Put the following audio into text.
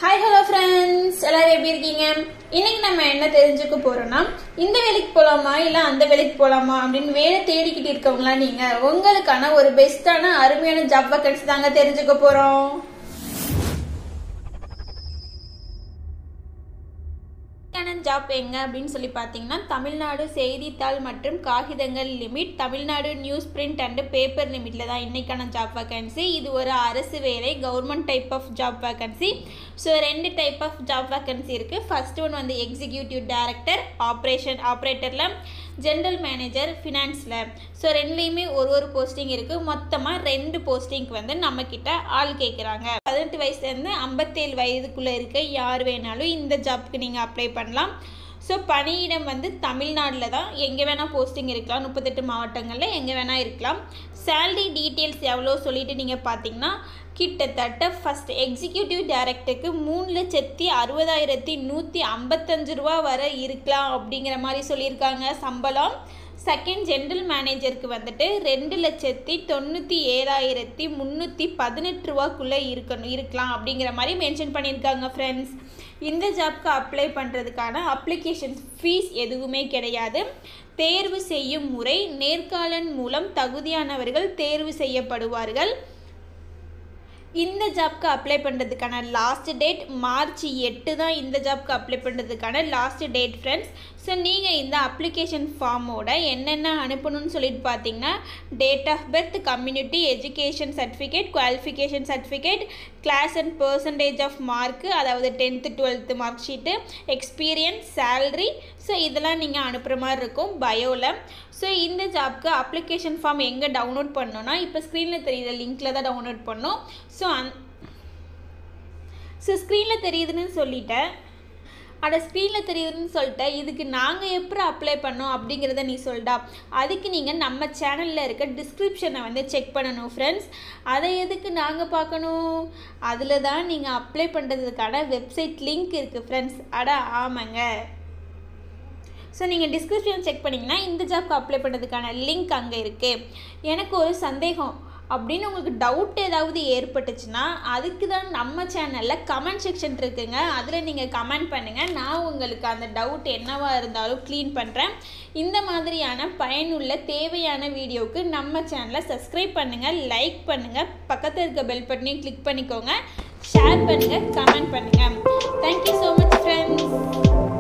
hi hello friends எல்லாரும் எப்படி இருக்கீங்க இன்னைக்கு நம்ம என்ன தெரிஞ்சுக்க போறோம்னா இந்த வேலைக்கு போலாமா இல்ல அந்த வேலைக்கு போலாமா அப்படின்னு வேலை தேடிக்கிட்டு இருக்கவங்களா நீங்க உங்களுக்கான ஒரு பெஸ்டான அருமையான ஜாப் வேக்கன்சி தாங்க தெரிஞ்சுக்க போறோம் ஜாப் எங்க அப்படின்னு சொல்லி பார்த்தீங்கன்னா தமிழ்நாடு செய்தித்தாள் மற்றும் காகிதங்கள் limit Tamil Nadu news print and paper லிமிட்ல தான் இன்னைக்கான ஜாப் வேகன்சி இது ஒரு அரசு வேலை government type of job vacancy so ரெண்டு டைப் ஆஃப் ஜாப் வேகன்சி இருக்குது ஃபர்ஸ்ட் ஒன் வந்து எக்ஸிக்யூட்டிவ் டைரக்டர் ஆப்ரேஷன் ஆப்ரேட்டரில் ஜென்ரல் மேனேஜர் ஃபினான்ஸில் ஸோ ரெண்டுலேயுமே ஒரு ஒரு போஸ்டிங் இருக்குது மொத்தமாக ரெண்டு போஸ்டிங்க்கு வந்து நம்மக்கிட்ட ஆள் கேட்குறாங்க பதினெட்டு வயசுலேருந்து ஐம்பத்தேழு வயதுக்குள்ளே இருக்க யார் வேணாலும் இந்த ஜாப்க்கு நீங்கள் அப்ளை பண்ணலாம் ஸோ பணியிடம் வந்து தமிழ்நாட்டில் தான் எங்கே வேணால் போஸ்டிங் இருக்கலாம் முப்பத்தெட்டு மாவட்டங்களில் எங்கே வேணால் இருக்கலாம் சேலரி டீட்டெயில்ஸ் எவ்வளோ சொல்லிட்டு நீங்கள் பார்த்தீங்கன்னா கிட்டத்தட்ட ஃபஸ்ட் எக்ஸிக்யூட்டிவ் டைரக்டருக்கு மூணு லட்சத்தி அறுபதாயிரத்தி நூற்றி ஐம்பத்தஞ்சு ரூபா வரை இருக்கலாம் அப்படிங்கிற மாதிரி சொல்லியிருக்காங்க சம்பளம் செகண்ட் ஜென்ரல் மேனேஜருக்கு வந்துட்டு ரெண்டு லட்சத்தி தொண்ணூற்றி ஏழாயிரத்தி முந்நூற்றி பதினெட்டு ரூபாக்குள்ளே இருக்கணும் இருக்கலாம் அப்படிங்கிற மாதிரி மென்ஷன் பண்ணியிருக்காங்க ஃப்ரெண்ட்ஸ் இந்த ஜாப்க்கு அப்ளை பண்ணுறதுக்கான அப்ளிகேஷன் ஃபீஸ் எதுவுமே கிடையாது தேர்வு செய்யும் முறை நேர்காணல் மூலம் தகுதியானவர்கள் தேர்வு செய்யப்படுவார்கள் இந்த ஜாப்க்கு அப்ளை பண்ணுறதுக்கான லாஸ்ட் டேட் மார்ச் எட்டு தான் இந்த ஜாப்க்கு அப்ளை பண்ணுறதுக்கான லாஸ்ட் டேட் ஃப்ரெண்ட்ஸ் ஸோ நீங்கள் இந்த அப்ளிகேஷன் ஃபார்மோட என்னென்ன அனுப்பணும்னு சொல்லிட்டு பார்த்தீங்கன்னா date of birth community education certificate qualification certificate class and percentage of mark அதாவது tenth twelfth mark sheet experience salary so இதெல்லாம் நீங்கள் அனுப்புகிற மாதிரி இருக்கும் பயோவில் ஸோ இந்த ஜாப்க்கு அப்ளிகேஷன் ஃபார்ம் எங்கே டவுன்லோட் பண்ணோன்னா இப்போ ஸ்க்ரீனில் தெரியுற லிங்க்கில் தான் டவுன்லோட் பண்ணோம் ஸோ அந் ஸோ ஸ்க்ரீனில் தெரியுதுன்னு சொல்லிட்டேன் அட ஸ்க்ரீனில் தெரியுதுன்னு சொல்லிட்டேன் இதுக்கு நாங்கள் எப்படி அப்ளை பண்ணோம் அப்படிங்கிறத நீ சொல்லிட்டா அதுக்கு நீங்கள் நம்ம சேனலில் இருக்க டிஸ்கிரிப்ஷனை வந்து செக் பண்ணணும் ஃப்ரெண்ட்ஸ் அதை எதுக்கு நாங்கள் பார்க்கணும் அதில் தான் நீங்கள் அப்ளை பண்ணுறதுக்கான வெப்சைட் லிங்க் இருக்குது ஃப்ரெண்ட்ஸ் அட ஆமாங்க ஸோ நீங்கள் டிஸ்கிரிப்ஷன் செக் பண்ணிங்கன்னா இந்த ஜாப்க்கு அப்ளை பண்ணுறதுக்கான லிங்க் அங்கே இருக்குது எனக்கு ஒரு சந்தேகம் அப்படின்னு உங்களுக்கு டவுட் ஏதாவது ஏற்பட்டுச்சுன்னா அதுக்கு தான் நம்ம சேனலில் கமெண்ட் செக்ஷன் இருக்குங்க அதில் நீங்கள் கமெண்ட் பண்ணுங்கள் நான் உங்களுக்கு அந்த டவுட் என்னவாக இருந்தாலும் க்ளீன் பண்ணுறேன் இந்த மாதிரியான பயனுள்ள தேவையான வீடியோவுக்கு நம்ம சேனலை சப்ஸ்கிரைப் பண்ணுங்கள் லைக் பண்ணுங்கள் பக்கத்தில் இருக்க பெல் பட்டனையும் கிளிக் பண்ணிக்கோங்க ஷேர் பண்ணுங்கள் கமெண்ட் பண்ணுங்கள் தேங்க்யூ ஸோ மச் ஃப்ரெண்ட்ஸ்